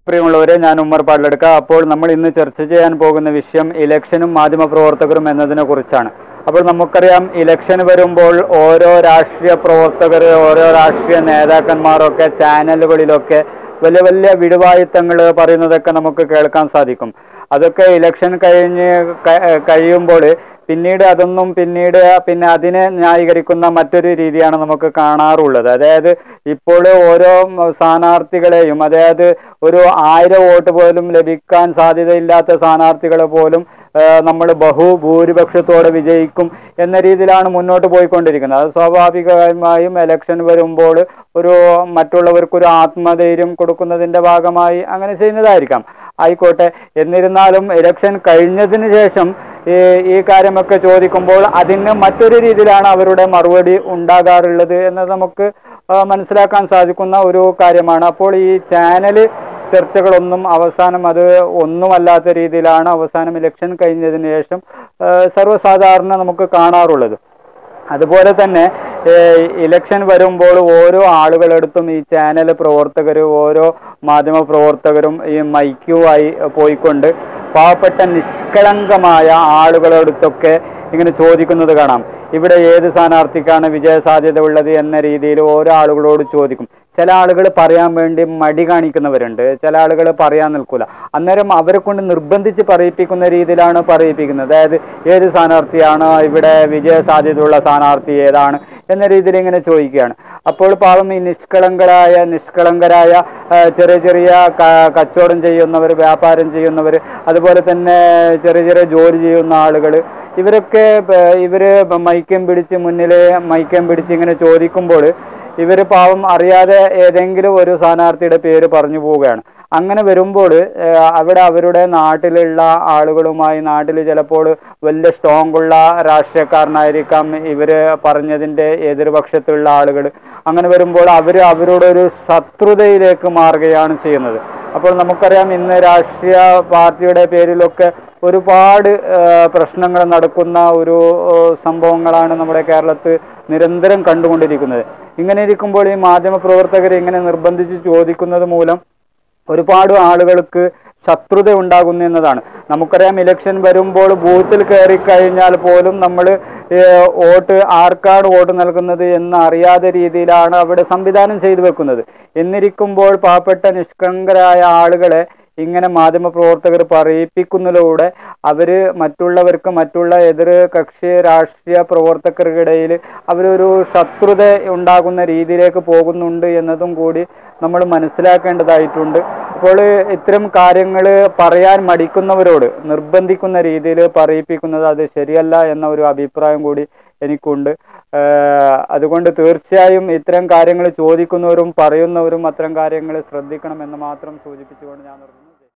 പ്രിയമുള്ളവരെ ഞാൻ ഉമ്മർ പാടിലെടുക്ക അപ്പോൾ നമ്മൾ ഇന്ന് ചർച്ച ചെയ്യാൻ പോകുന്ന വിഷയം ഇലക്ഷനും മാധ്യമപ്രവർത്തകരും എന്നതിനെ കുറിച്ചാണ് അപ്പോൾ നമുക്കറിയാം ഇലക്ഷൻ വരുമ്പോൾ ഓരോ രാഷ്ട്രീയ പ്രവർത്തകർ ഓരോ രാഷ്ട്രീയ നേതാക്കന്മാരൊക്കെ ചാനലുകളിലൊക്കെ വലിയ വലിയ വിടുവായുത്തങ്ങൾ പറയുന്നതൊക്കെ നമുക്ക് കേൾക്കാൻ സാധിക്കും അതൊക്കെ ഇലക്ഷൻ കഴിഞ്ഞ് ക- കഴിയുമ്പോൾ പിന്നീട് അതൊന്നും പിന്നീട് പിന്നെ അതിനെ ന്യായീകരിക്കുന്ന മറ്റൊരു രീതിയാണ് നമുക്ക് കാണാറുള്ളത് അതായത് ഇപ്പോൾ ഓരോ സ്ഥാനാർത്ഥികളെയും അതായത് ഒരു ആയിരം വോട്ട് പോലും ലഭിക്കാൻ സാധ്യതയില്ലാത്ത സ്ഥാനാർത്ഥികളെ പോലും നമ്മൾ ബഹുഭൂരിപക്ഷത്തോടെ വിജയിക്കും എന്ന രീതിയിലാണ് മുന്നോട്ട് പോയിക്കൊണ്ടിരിക്കുന്നത് അത് സ്വാഭാവികമായും ഇലക്ഷൻ വരുമ്പോൾ ഒരു മറ്റുള്ളവർക്കൊരു ആത്മധൈര്യം കൊടുക്കുന്നതിൻ്റെ ഭാഗമായി അങ്ങനെ ചെയ്യുന്നതായിരിക്കാം ആയിക്കോട്ടെ എന്നിരുന്നാലും ഇലക്ഷൻ കഴിഞ്ഞതിന് ശേഷം ഈ ഈ കാര്യമൊക്കെ ചോദിക്കുമ്പോൾ അതിന് മറ്റൊരു രീതിയിലാണ് അവരുടെ മറുപടി ഉണ്ടാകാറുള്ളത് എന്നത് നമുക്ക് ആ, മനസ്സിലാക്കാൻ സാധിക്കുന്ന ഒരു കാര്യമാണ് അപ്പോൾ ഈ ചാനൽ ചർച്ചകളൊന്നും അവസാനം അത് ഒന്നുമല്ലാത്ത രീതിയിലാണ് അവസാനം ഇലക്ഷൻ കഴിഞ്ഞതിന് ശേഷം ആ, സർവ്വസാധാരണ നമുക്ക് കാണാറുള്ളത് അതുപോലെ തന്നെ ഏഹ്, ഇലക്ഷൻ വരുമ്പോൾ ഓരോ ആളുകളെടുത്തും ഈ ചാനൽ പ്രവർത്തകർ ഓരോ മാധ്യമ പ്രവർത്തകരും ഈ മൈക്കുമായി പോയിക്കൊണ്ട് പാവപ്പെട്ട നിഷ്കളങ്കമായ ആളുകളെടുത്തൊക്കെ ഇങ്ങനെ ചോദിക്കുന്നത് കാണാം ഇവിടെ ഏത് സ്ഥാനാർത്ഥിക്കാണ് വിജയ സാധ്യത ഉള്ളത് എന്ന രീതിയിൽ ഓരോ ആളുകളോട് ചോദിക്കും ചില ആളുകൾ പറയാൻ വേണ്ടി മടി കാണിക്കുന്നവരുണ്ട് ചില ആളുകൾ പറയാൻ നിൽക്കൂല അന്നേരം അവരെ കൊണ്ട് നിർബന്ധിച്ച് പറയിപ്പിക്കുന്ന രീതിയിലാണ് പറയിപ്പിക്കുന്നത് അതായത് ഏത് സ്ഥാനാർത്ഥിയാണ് ഇവിടെ വിജയ സാധ്യതയുള്ള സ്ഥാനാർത്ഥി ഏതാണ് എന്ന രീതിയിൽ ഇങ്ങനെ ചോദിക്കുകയാണ് അപ്പോൾ പാവം ഈ നിഷ്കളങ്കരായ നിഷ്കളങ്കരായ ആ, ചെറിയ ചെറിയ ക- കച്ചവടം ചെയ്യുന്നവർ വ്യാപാരം ചെയ്യുന്നവർ അതുപോലെ തന്നെ ചെറിയ ചെറിയ ജോലി ചെയ്യുന്ന ആളുകൾ ഇവരൊക്കെ പ- ഇവര് മൈക്കം പിടിച്ച് മുന്നിൽ മൈക്കം പിടിച്ച് ഇങ്ങനെ ചോദിക്കുമ്പോൾ ഇവർ പാവം അറിയാതെ ഏതെങ്കിലും ഒരു സ്ഥാനാർത്ഥിയുടെ പേര് പറഞ്ഞു പോവുകയാണ് അങ്ങനെ വരുമ്പോൾ ഏഹ്, അവിടെ അവരുടെ നാട്ടിലുള്ള ആളുകളുമായി നാട്ടിൽ ചിലപ്പോൾ വലിയ സ്ട്രോങ് ഉള്ള രാഷ്ട്രീയക്കാരനായിരിക്കാം ഇവർ പറഞ്ഞതിൻ്റെ എതിർപക്ഷത്തുള്ള ആളുകൾ അങ്ങനെ വരുമ്പോൾ അവർ അവരോടൊരു ശത്രുതയിലേക്ക് മാറുകയാണ് ചെയ്യുന്നത് അപ്പോൾ നമുക്കറിയാം ഇന്ന് രാഷ്ട്രീയ പാർട്ടിയുടെ പേരിലൊക്കെ ഒരുപാട് ഏഹ്, പ്രശ്നങ്ങൾ നടക്കുന്ന ഒരു ഏഹ്, സംഭവങ്ങളാണ് നമ്മുടെ കേരളത്തിൽ നിരന്തരം കണ്ടുകൊണ്ടിരിക്കുന്നത് ഇങ്ങനെ ഇരിക്കുമ്പോൾ ഈ മാധ്യമ പ്രവർത്തകർ ഇങ്ങനെ നിർബന്ധിച്ച് ചോദിക്കുന്നത് മൂലം ഒരുപാട് ആളുകൾക്ക് ശത്രുത ഉണ്ടാകുന്നു എന്നതാണ് നമുക്കറിയാം ഇലക്ഷൻ വരുമ്പോൾ ബൂത്തിൽ കയറി കഴിഞ്ഞാൽ പോലും നമ്മൾ വോട്ട് ആർക്കാണ് വോട്ട് നൽകുന്നത് എന്ന് അറിയാത്ത രീതിയിലാണ് അവിടെ സംവിധാനം ചെയ്തു വെക്കുന്നത് എന്നിരിക്കുമ്പോൾ പാവപ്പെട്ട നിഷ്കളങ്കരായ ആളുകളെ ഇങ്ങനെ മാധ്യമ പ്രവർത്തകർ പറയിപ്പിക്കുന്നതിലൂടെ അവര് മറ്റുള്ളവർക്ക് മറ്റുള്ള എതിർ കക്ഷി രാഷ്ട്രീയ പ്രവർത്തകർക്കിടയിൽ അവരൊരു ശത്രുത ഉണ്ടാകുന്ന രീതിയിലേക്ക് പോകുന്നുണ്ട് എന്നതും കൂടി നമ്മൾ മനസ്സിലാക്കേണ്ടതായിട്ടുണ്ട് അപ്പോൾ ഇത്തരം കാര്യങ്ങൾ പറയാൻ മടിക്കുന്നവരോട് നിർബന്ധിക്കുന്ന രീതിയിൽ പറയിപ്പിക്കുന്നത് അത് ശരിയല്ല എന്ന ഒരു അഭിപ്രായം കൂടി എനിക്കുണ്ട് ഏഹ് അതുകൊണ്ട് തീർച്ചയായും ഇത്തരം കാര്യങ്ങൾ ചോദിക്കുന്നവരും പറയുന്നവരും അത്തരം കാര്യങ്ങൾ ശ്രദ്ധിക്കണം എന്ന് മാത്രം സൂചിപ്പിച്ചുകൊണ്ട് ഞാൻ നിർത്തുന്നു